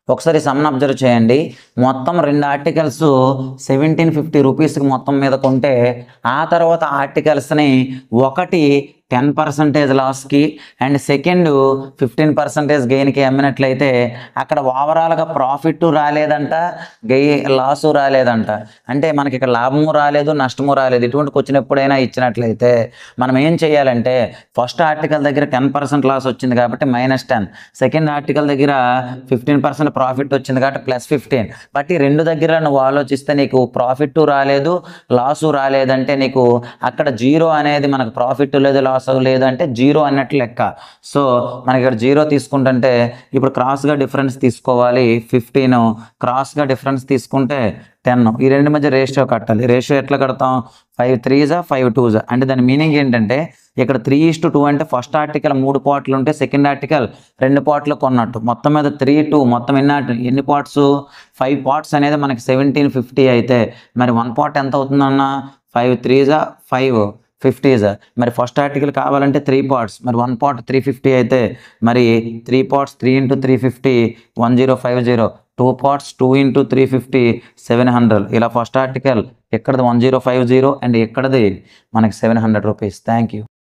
ఒకసారి someone observe చేయండి మొత్తం రెండు ఆర్టికల్స్ సెవెంటీన్ ఫిఫ్టీ రూపీస్కి మొత్తం మీద కొంటే ఆ తర్వాత ఆర్టికల్స్ని ఒకటి టెన్ పర్సంటేజ్ లాస్కి అండ్ సెకండ్ ఫిఫ్టీన్ పర్సంటేజ్ గెయిన్కి అమ్మినట్లయితే అక్కడ ఓవరాల్గా ప్రాఫిట్ రాలేదంట గెయి లాసు రాలేదంట అంటే మనకి ఇక్కడ లాభము రాలేదు నష్టము రాలేదు ఇటువంటి క్వశ్చన్ ఎప్పుడైనా ఇచ్చినట్లయితే మనం ఏం చేయాలంటే ఫస్ట్ ఆర్టికల్ దగ్గర టెన్ పర్సెంట్ లాస్ వచ్చింది కాబట్టి మైనస్ టెన్ సెకండ్ ఆర్టికల్ దగ్గర ఫిఫ్టీన్ పర్సెంట్ ప్రాఫిట్ వచ్చింది కాబట్టి ప్లస్ ఫిఫ్టీన్ బట్ ఈ రెండు దగ్గర నువ్వు ఆలోచిస్తే నీకు ప్రాఫిట్ రాలేదు లాసు రాలేదంటే నీకు అక్కడ జీరో అనేది మనకు ప్రాఫిట్ లేదు లాస్ లేదు అంటే జీరో అన్నట్లు లెక్క సో మనకి ఇక్కడ జీరో తీసుకుంటుంటే ఇప్పుడు క్రాస్గా డిఫరెన్స్ తీసుకోవాలి ఫిఫ్టీన్ క్రాస్గా డిఫరెన్స్ తీసుకుంటే టెన్ ఈ రెండు మధ్య రేషియో కట్టాలి రేషియో ఎట్లా కడతాం ఫైవ్ త్రీజా ఫైవ్ టూజా అంటే దాని మీనింగ్ ఏంటంటే ఇక్కడ త్రీ ఇస్ టు టూ అంటే ఫస్ట్ ఆర్టికల్ మూడు పార్ట్లు ఉంటే సెకండ్ ఆర్టికల్ రెండు పార్ట్లు కొన్నట్టు మొత్తం మీద త్రీ టూ మొత్తం ఎన్ని ఆర్టి- ఎన్ని పార్ట్స్ ఫైవ్ పార్ట్స్ అనేది మనకి సెవెంటీన్ ఫిఫ్టీ అయితే మరి వన్ పార్ట్ ఎంత అవుతుందన్న ఫైవ్ త్రీజా ఫైవ్ ఫిఫ్టీజా మరి ఫస్ట్ ఆర్టికల్ కావాలంటే త్రీ పార్ట్స్ మరి వన్ పార్ట్ త్రీ ఫిఫ్టీ అయితే మరి three parts three into three fifty one zero five zero two parts two into three fifty seven hundred ఇలా ఫస్ట్ ఆర్టికల్ ఎక్కడది one zero five zero and ఎక్కడది మనకి seven hundred rupees thank you